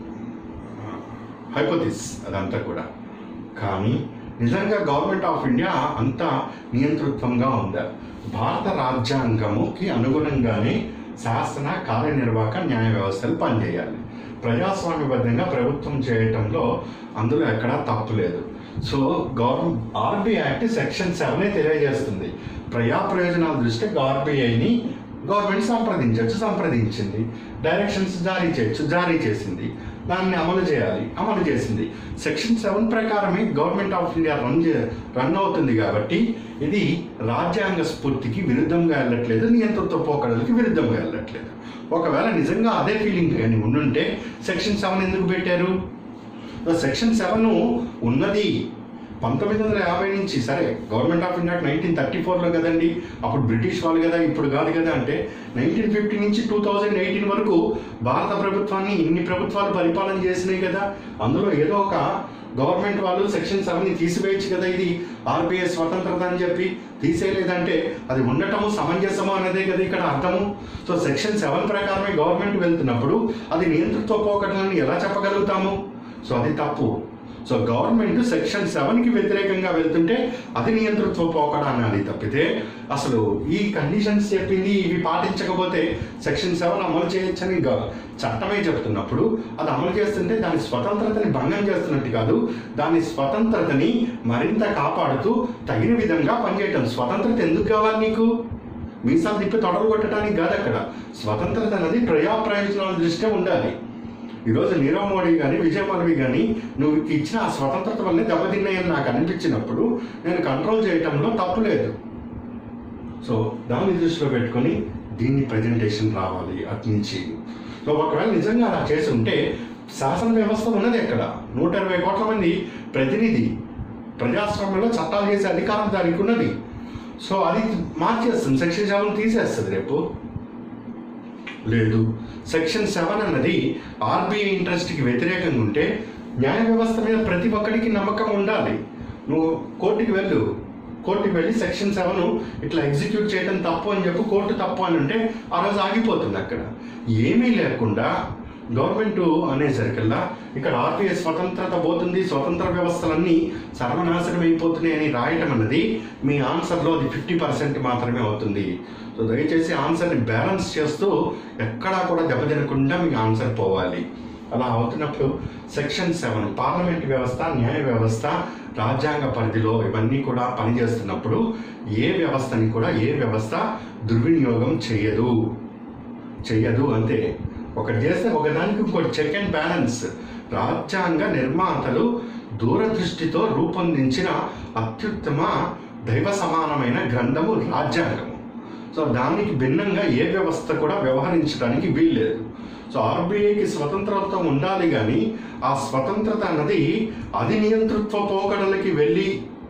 హైపోతిస్ అదంతా కూడా కానీ నిజంగా గవర్నమెంట్ ఆఫ్ ఇండియా అంత నియంతృత్వంగా ఉందా భారత రాజ్యాంగముకి అనుగుణంగానే శాసన కార్యనిర్వాహక న్యాయ వ్యవస్థలు పనిచేయాలి ప్రజాస్వామ్యబద్ధంగా ప్రభుత్వం చేయటంలో అందులో ఎక్కడా తప్పు లేదు so government RBI act section సెవెనే తెలియజేస్తుంది ప్రజా ప్రయోజనాల దృష్ట్యా ఆర్బీఐని గవర్నమెంట్ సంప్రదించవచ్చు సంప్రదించింది డైరెక్షన్స్ జారీ చేయొచ్చు జారీ చేసింది దాన్ని అమలు చేయాలి అమలు చేసింది సెక్షన్ సెవెన్ ప్రకారమే గవర్నమెంట్ ఆఫ్ ఇండియా రన్ చే- రన్ అవుతుంది కాబట్టి ఇది రాజ్యాంగ స్ఫూర్తికి విరుద్ధంగా వెళ్ళట్లేదు నియంత్రణతో పోకడలకి విరుద్ధంగా వెళ్ళట్లేదు ఒకవేళ నిజంగా అదే ఫీలింగ్ కానీ ఉండుంటే సెక్షన్ సెవెన్ ఎందుకు పెట్టారు సెక్షన్ సెవెన్ ఉన్నది పంతొమ్మిది వందల యాభై నుంచి సరే government of India nineteen thirty ఫోర్లో కదండి అప్పుడు బ్రిటిష్ వాళ్ళు కదా ఇప్పుడు కాదు కదా అంటే నైన్టీన్ ఫిఫ్టీ నుంచి టూ థౌజండ్ ఎయిటీన్ వరకు భారత ప్రభుత్వాన్ని ఇన్ని ప్రభుత్వాలు పరిపాలన చేసినాయి కదా అందులో ఏదో ఒక గవర్నమెంట్ వాళ్ళు సెక్షన్ సెవెన్ని తీసివేయచ్చు కదా ఇది ఆర్బీఐ స్వతంత్రత అని చెప్పి తీసేయలేదంటే అది ఉండటము సమంజసము అనేదే కదా ఇక్కడ అర్థము సో సెక్షన్ సెవెన్ ప్రకారమే గవర్నమెంట్ వెళ్తున్నప్పుడు అది నియంతృత్వ పోకడలని ఎలా చెప్పగలుగుతాము సో అది తప్పు సో గవర్నమెంట్ సెక్షన్ సెవెన్కి వ్యతిరేకంగా వెళ్తుంటే అది నియంతృత్వ పోకడ అనాలి తప్పితే అసలు ఈ కండిషన్స్ చెప్పింది ఇవి పాటించకపోతే సెక్షన్ సెవెన్ అమలు చేయొచ్చని గ- చట్టమే చెప్తున్నప్పుడు అది అమలు చేస్తుంటే దాని స్వతంత్రతని భంగం చేస్తున్నట్టు కాదు దాని స్వతంత్రతని మరింత కాపాడుతూ తగిన విధంగా పనిచేయటం స్వతంత్రత ఎందుకు కావాలి నీకు మీసాలు తిప్పి తొడలు కొట్టడానికి కాదు అక్కడ స్వతంత్రత అనేది ప్రజా ప్రయోజనాల దృష్ట్యా ఉండాలి ఈరోజు నీరవ్ మోడీ కానీ విజయ్ మల్వి కానీ నువ్వు ఇచ్చిన ఆ స్వతంత్రత వల్లే దెబ్బతిన్నాయని నాకు అనిపించినప్పుడు నేను కంట్రోల్ చేయటంలో తప్పు లేదు సో దాన్ని దృష్టిలో పెట్టుకొని దీన్ని ప్రజెంటేషన్ రావాలి అటు నుంచి సో ఒకవేళ నిజంగా అలా చేసి ఉంటే శాసన వ్యవస్థ ఉన్నది ఎక్కడ నూట ఇరవై కోట్ల మంది ప్రతినిధి ప్రజాస్వామ్యంలో చట్టాలు చేసే అధికారం దానికి ఉన్నది సో అది మార్చేస్తుంది సెక్షన్ సెవెన్ తీసేస్తుంది రేపు లేదు సెక్షన్ సెవెన్ అన్నది ఆర్బీఐ ఇంట్రెస్ట్కి వ్యతిరేకంగా ఉంటే న్యాయ వ్యవస్థ మీద ప్రతి ఒక్కడికి నమ్మకం ఉండాలి నువ్వు కోర్టుకి వెళ్ళు కోర్టుకి వెళ్ళి సెక్షన్ సెవెన్ ఇట్లా ఎగ్జిక్యూట్ చేయడం తప్పు అని చెప్పి కోర్టు తప్పు అని అంటే ఆ రోజు ఆగిపోతుంది అక్కడ ఏమీ లేకుండా గవర్నమెంట్ అనేసరికల్లా ఇక్కడ ఆర్టీఐ స్వతంత్రత పోతుంది స్వతంత్ర వ్యవస్థలన్నీ సర్వనాశనం అయిపోతున్నాయి అని రాయటం అన్నది మీ ఆన్సర్లో అది ఫిఫ్టీ పర్సెంట్ మాత్రమే అవుతుంది సో దయచేసి ఆన్సర్ని బ్యాలెన్స్ చేస్తూ ఎక్కడా కూడా దెబ్బతినకుండా మీ ఆన్సర్ పోవాలి అలా అవుతున్నప్పుడు సెక్షన్ సెవెన్ పార్లమెంట్ వ్యవస్థ న్యాయ వ్యవస్థ రాజ్యాంగ పరిధిలో ఇవన్నీ కూడా పనిచేస్తున్నప్పుడు ఏ వ్యవస్థని కూడా ఏ వ్యవస్థ దుర్వినియోగం చేయదు చెయ్యదు అంతే ఒకటి చేస్తే ఒకదానికి ఇంకోటి చెక్ అండ్ బ్యాలెన్స్ రాజ్యాంగ నిర్మాతలు దూరదృష్టితో రూపొందించిన అత్యుత్తమ దైవ సమానమైన గ్రంథము రాజ్యాంగము సో దానికి భిన్నంగా ఏ వ్యవస్థ కూడా వ్యవహరించడానికి వీల్లేదు సో ఆర్బీఐకి స్వతంత్రత ఉండాలి కానీ ఆ స్వతంత్రత అన్నది అధినియంతృత్వ పోకడలకి వెళ్ళి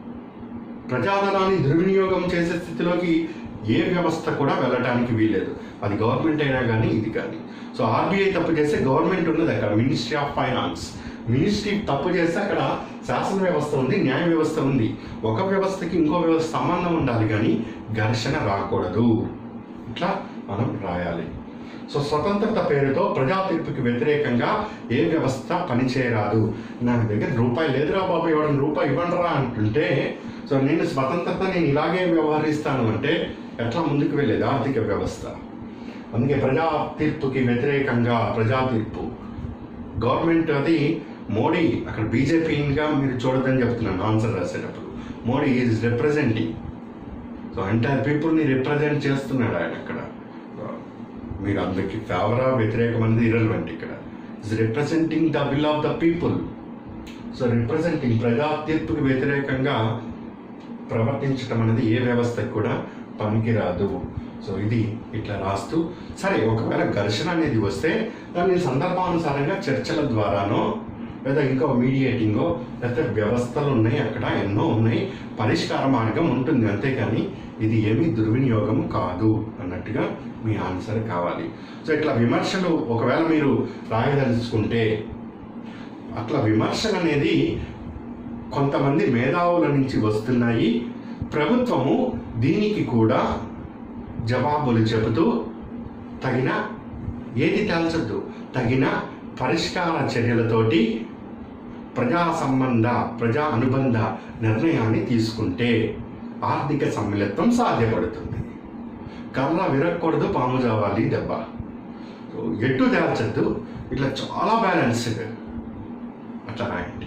ప్రజాధనాన్ని దుర్వినియోగం చేసే స్థితిలోకి ఏ వ్యవస్థ కూడా వెళ్ళటానికి వీల్లేదు అది గవర్నమెంట్ అయినా కానీ ఇది కానీ సో ఆర్బీఐ తప్పు చేస్తే గవర్నమెంట్ ఉన్నది అక్కడ మినిస్ట్రీ ఆఫ్ ఫైనాన్స్ మినిస్ట్రీ తప్పు చేస్తే అక్కడ శాసన వ్యవస్థ ఉంది న్యాయ వ్యవస్థ ఉంది ఒక వ్యవస్థకి ఇంకో వ్యవస్థ సంబంధం ఉండాలి కానీ ఘర్షణ రాకూడదు ఇట్లా మనం రాయాలి సో స్వతంత్రత పేరుతో ప్రజా తీర్పుకి వ్యతిరేకంగా ఏ వ్యవస్థ పనిచేయరాదు నా దగ్గర రూపాయి లేదురా బాబు ఇవ్వడం రూపాయి ఇవ్వండిరా అంటుంటే సో నేను స్వతంత్రత నేను ఇలాగే వ్యవహరిస్తాను అంటే ఎట్లా ముందుకు వెళ్ళేది ఆర్థిక వ్యవస్థ అందుకే ప్రజా తీర్పుకి వ్యతిరేకంగా ప్రజా తీర్పు గవర్నమెంట్ అది మోడీ అక్కడ బీజేపీగా మీరు చూడదని చెప్తున్నాను ఆన్సర్ రాసేటప్పుడు Modi is representing so entire పీపుల్ని రిప్రజెంట్ చేస్తున్నాడు ఆయన అక్కడ మీరు అందరికి ఫేవరా వ్యతిరేకం అనేది ఇరల్వెంట్ ఇక్కడ is representing the will of the people so representing ప్రజా తీర్పుకి వ్యతిరేకంగా ప్రవర్తించడం అనేది ఏ వ్యవస్థకు కూడా పనికిరాదు సో ఇది ఇట్లా రాస్తూ సరే ఒకవేళ ఘర్షణ అనేది వస్తే దాన్ని సందర్భానుసారంగా చర్చల ద్వారానో లేదా ఇంకా మీడియేటింగో లేకపోతే వ్యవస్థలు ఉన్నాయి అక్కడ ఎన్నో ఉన్నాయి పరిష్కార మార్గం ఉంటుంది అంతేకాని ఇది ఏమీ దుర్వినియోగం కాదు అన్నట్టుగా మీ ఆన్సర్ కావాలి సో ఇట్లా విమర్శలు ఒకవేళ మీరు రాయదలుచుకుంటే అట్లా విమర్శలు అనేది కొంతమంది మేధావుల నుంచి వస్తున్నాయి ప్రభుత్వము దీనికి కూడా జవాబులు చెబుతూ తగిన ఏది తేల్చొద్దు తగిన పరిష్కార చర్యలతోటి ప్రజా సంబంధ ప్రజా అనుబంధ నిర్ణయాన్ని తీసుకుంటే ఆర్థిక సమ్మిళత్వం సాధ్యపడుతుంది కర్ర విరగకూడదు పాము చావాలి దెబ్బ సో ఎటు తేల్చద్దు ఇట్లా చాలా బ్యాలెన్స్డ్ అట్లా రాయండి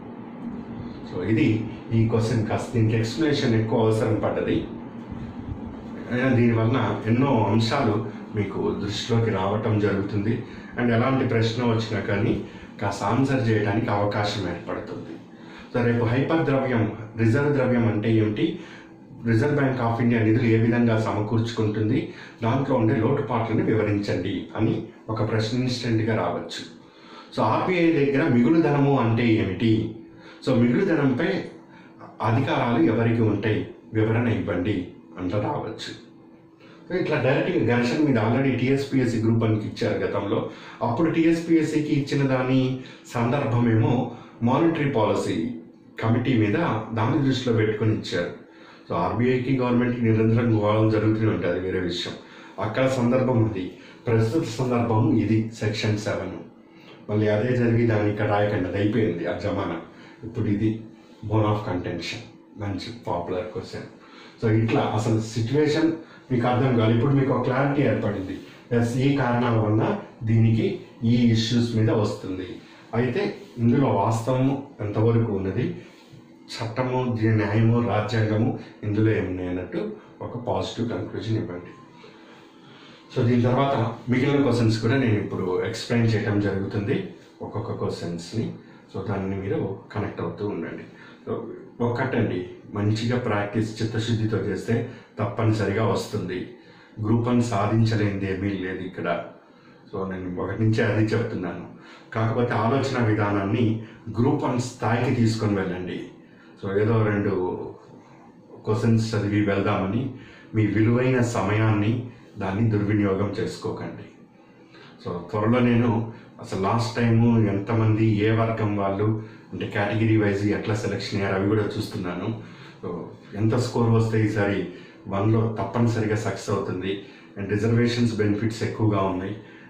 సో ఇది ఈ క్వశ్చన్ కాస్త దీనికి ఎక్స్ప్లెనేషన్ ఎక్కువ అవసరం పడ్డది అయినా దీనివల్ల ఎన్నో అంశాలు మీకు దృష్టిలోకి రావటం జరుగుతుంది అండ్ ఎలాంటి ప్రశ్న వచ్చినా కానీ కాస్త ఆన్సర్ చేయడానికి అవకాశం ఏర్పడుతుంది సో రేపు హైపర్ ద్రవ్యం రిజర్వ్ ద్రవ్యం అంటే ఏమిటి రిజర్వ్ బ్యాంక్ ఆఫ్ ఇండియా నిధులు ఏ విధంగా సమకూర్చుకుంటుంది దాంట్లో ఉండే లోటుపాట్లను వివరించండి అని ఒక ప్రశ్న ఇన్స్టెంట్గా రావచ్చు సో ఆర్బీఐ దగ్గర మిగులు ధనము అంటే ఏమిటి సో మిగులు ధనంపై అధికారాలు ఎవరికి ఉంటాయి వివరణ ఇవ్వండి అంట రావచ్చు సో ఇట్లా డైరెక్ట్గా ఘర్షణ మీద ఆల్రెడీ టీఎస్పీఎస్సీ గ్రూప్ అని ఇచ్చారు గతంలో అప్పుడు టీఎస్పీఎస్సీకి ఇచ్చిన దాని సందర్భమేమో మానిటరీ పాలసీ కమిటీ మీద దాన్ని దృష్టిలో పెట్టుకొని ఇచ్చారు సో ఆర్బీఐకి గవర్నమెంట్కి నిరంతరం గోళం జరుగుతూనే ఉంటుంది అది వేరే విషయం అక్కడ సందర్భం అది ప్రస్తుత సందర్భం ఇది సెక్షన్ సెవెన్ మళ్ళీ అదే జరిగి దాన్ని ఇక్కడ రాయకండి అది అయిపోయింది ఆ జమానా ఇప్పుడు ఇది బోన్ ఆఫ్ కంటెన్షన్ మంచి పాపులర్ క్వశ్చన్ సో ఇట్లా అసలు సిచ్యువేషన్ మీకు అర్థం కాదు ఇప్పుడు మీకు ఒక క్లారిటీ ఏర్పడింది ఎస్ ఈ కారణాల వల్ల దీనికి ఈ ఇష్యూస్ మీద వస్తుంది అయితే ఇందులో వాస్తవము ఎంతవరకు ఉన్నది చట్టము దీని న్యాయము రాజ్యాంగము ఇందులో ఏమున్నాయి అన్నట్టు ఒక పాజిటివ్ కన్క్లూజన్ ఇవ్వండి సో దీని తర్వాత మిగిలిన క్వశ్చన్స్ కూడా నేను ఇప్పుడు ఎక్స్ప్లెయిన్ చేయడం జరుగుతుంది ఒక్కొక్క క్వశ్చన్స్ని సో దాన్ని మీరు కనెక్ట్ అవుతూ ఉండండి సో ఒక్కటండి మంచిగా ప్రాక్టీస్ చిత్తశుద్ధితో చేస్తే తప్పనిసరిగా వస్తుంది గ్రూప్ వన్ సాధించలేనిది ఏమీ లేదు ఇక్కడ సో నేను ఒకటి నుంచే అది చెప్తున్నాను కాకపోతే ఆలోచన విధానాన్ని గ్రూప్ వన్ స్థాయికి తీసుకొని వెళ్ళండి సో ఏదో రెండు క్వశ్చన్స్ చదివి వెళ్దామని మీ విలువైన సమయాన్ని దాన్ని దుర్వినియోగం చేసుకోకండి సో త్వరలో నేను అసలు లాస్ట్ టైము ఎంతమంది ఏ వర్గం వాళ్ళు అంటే కేటగిరీ వైజ్ ఎట్లా సెలెక్షన్ అయ్యారు అవి కూడా చూస్తున్నాను సో ఎంత స్కోర్ వస్తే ఈసారి వన్లో తప్పనిసరిగా సక్సెస్ అవుతుంది అండ్ రిజర్వేషన్స్ బెనిఫిట్స్ ఎక్కువగా ఉన్నాయి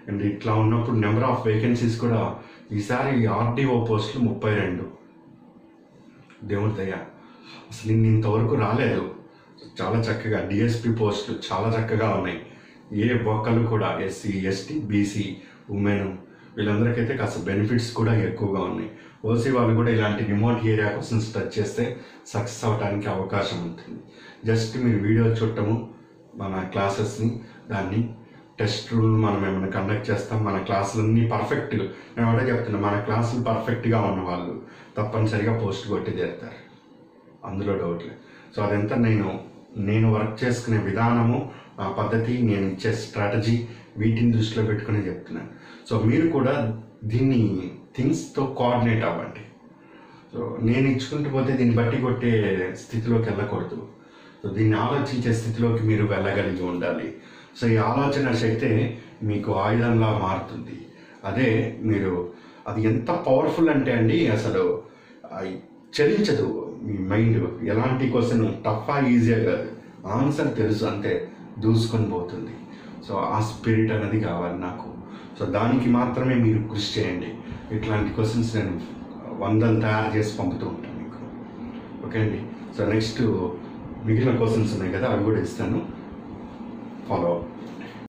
అండ్ ఇట్లా ఉన్నప్పుడు నెంబర్ ఆఫ్ వేకెన్సీస్ కూడా ఈసారి ఆర్డీఓ పోస్టులు ముప్పై రెండు దేవుడి దయ అసలు ఇన్ని ఇంతవరకు రాలేదు చాలా చక్కగా డిఎస్పి పోస్టులు చాలా చక్కగా ఉన్నాయి ఏ ఒక్కరు కూడా ఎస్సీ ఎస్టీ బీసీ ఉమెన్ వీళ్ళందరికైతే కాస్త బెనిఫిట్స్ కూడా ఎక్కువగా ఉన్నాయి ఓసీ వాళ్ళు కూడా ఇలాంటి రిమోట్ ఏరియా క్వశ్చన్స్ టచ్ చేస్తే సక్సెస్ అవ్వడానికి అవకాశం ఉంటుంది జస్ట్ మీరు వీడియో చూడటము మన క్లాసెస్ని దాన్ని టెస్ట్ రూల్ మనం ఏమైనా కండక్ట్ చేస్తాం మన క్లాసులన్నీ పర్ఫెక్ట్గా నేను ఒకటే చెప్తున్నా మన క్లాసులు పర్ఫెక్ట్గా ఉన్న వాళ్ళు తప్పనిసరిగా పోస్ట్ కొట్టి తీరుతారు అందులో డౌట్ లేదు సో అదంతా నేను నేను వర్క్ చేసుకునే విధానము ఆ పద్ధతి నేను ఇచ్చే స్ట్రాటజీ వీటిని దృష్టిలో పెట్టుకుని చెప్తున్నాను సో మీరు కూడా దీన్ని థింగ్స్తో కోఆర్డినేట్ అవ్వండి సో నేను ఇచ్చుకుంటూ పోతే దీన్ని బట్టి కొట్టే స్థితిలోకి వెళ్ళకూడదు సో దీన్ని ఆలోచించే స్థితిలోకి మీరు వెళ్ళగలిగి ఉండాలి సో ఈ ఆలోచన శక్తే మీకు ఆయుధంలా మారుతుంది అదే మీరు అది ఎంత పవర్ఫుల్ అంటే అండి అసలు ఆ చలించదు మీ మైండ్ ఎలాంటి క్వశ్చన్ టఫా ఈజీగా కాదు ఆన్సర్ తెలుసు అంతే దూసుకొని పోతుంది సో ఆ స్పిరిట్ అనేది కావాలి నాకు సో దానికి మాత్రమే మీరు కృషి చేయండి ఇట్లాంటి క్వశ్చన్స్ నేను వందలు తయారు చేసి పంపుతూ ఉంటాను మీకు ఓకే అండి సో నెక్స్ట్ మిగిలిన క్వశ్చన్స్ ఉన్నాయి కదా అవి కూడా ఇస్తాను ఫాలో